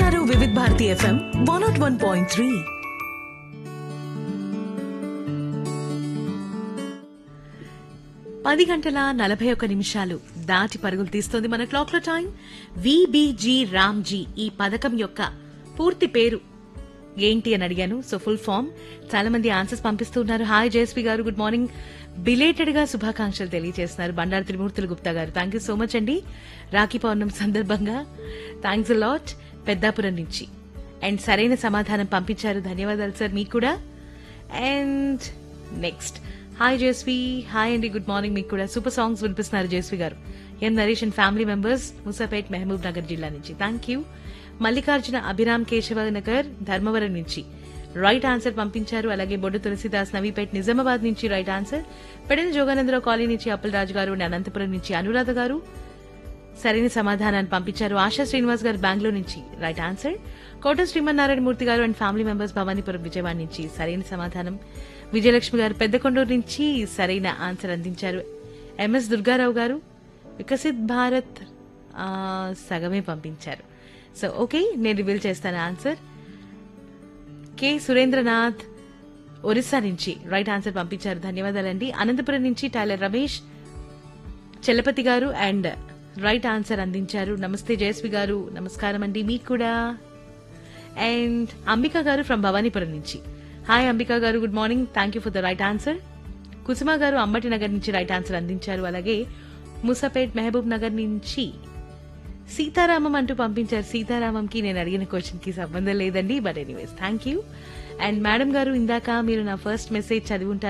వింటున్నారు Vividh Bharati FM one not one point three పది గంటల నలభై ఒక్క నిమిషాలు దాటి పరుగులు తీస్తోంది మన క్లాక్ లో టైం విబిజి రామ్జీ ఈ పథకం యొక్క పూర్తి పేరు ఏంటి అని అడిగాను సో ఫుల్ ఫామ్ చాలా మంది ఆన్సర్స్ పంపిస్తున్నారు హాయ్ జయశ్రీ గారు గుడ్ మార్నింగ్ బిలేటెడ్ గా శుభాకాంక్షలు తెలియజేస్తున్నారు బండారు త్రిమూర్తులు గుప్తా గారు థ్యాంక్ యూ సో మచ్ అండి రాఖీ పౌర్ణమి సందర్భంగా థ్యాంక్స్ లాట్ పెద్దాపురం నుంచి అండ్ సరైన సమాధానం పంపించారు ధన్యవాదాలు సార్ మీకు కూడా and next hi Jaswi hi అండి గుడ్ మార్నింగ్ మీకు కూడా సూపర్ సాంగ్స్ వినిపిస్తున్నారు Jaswi garu M Naresh and family members Musapet Mahabubnagar జిల్లా నుంచి థ్యాంక్ యూ మల్లికార్జున అభిరామ్ కేశవ నగర్ ధర్మవరం నుంచి రైట్ ఆన్సర్ పంపించారు అలాగే బొడ్డు తులసిదాస్ నవీపేట్ నిజామాబాద్ నుంచి right answer Pedana Joganandarao colony నుంచి అప్పలరాజు గారు అండ్ అనంతపురం నుంచి అనురాధ గారు సరైన సమాధానాన్ని పంపించారు ఆశా శ్రీనివాస్ గారు బెంగళూరు నుంచి right answer Kota Srimannarayana Murthy garu and family members Bhavanipuram Vijayawada నుంచి సరైన సమాధానం విజయలక్ష్మి గారు పెద్దకొండూరు నుంచి సరైన ఆన్సర్ అందించారు ఎంఎస్ దుర్గారావు గారు వికసిత్ భారత్ ఆ, సగమే పంపించారు సో ఓకే నేను రివీల్ చేస్తాను ఆన్సర్ కె సురేంద్రనాథ్ ఒరిస్సా నుంచి రైట్ ఆన్సర్ పంపించారు ధన్యవాదాలండి అనంతపురం నుంచి టైలర్ రమేష్ చలపతి గారు అండ్ రైట్ ఆన్సర్ అందించారు నమస్తే జయశ్వి గారు నమస్కారం అండి మీకు కూడా అండ్ అంబిక గారు ఫ్రమ్ భవానీపురం నుంచి hi Ambika garu good morning thank you for the right answer Kusuma garu Ambati Nagar నుంచి రైట్ ఆన్సర్ అందించారు అలాగే ముసాపేట్ మహబూబ్ నగర్ నుంచి సీతారామం అంటూ పంపించారు సీతారామంకి నేను అడిగిన క్వశ్చన్ కి సంబంధం లేదండి but anyways thank you and madam garu ఇందాక మీరు నా ఫస్ట్ మెసేజ్ చదివి ఉంటారు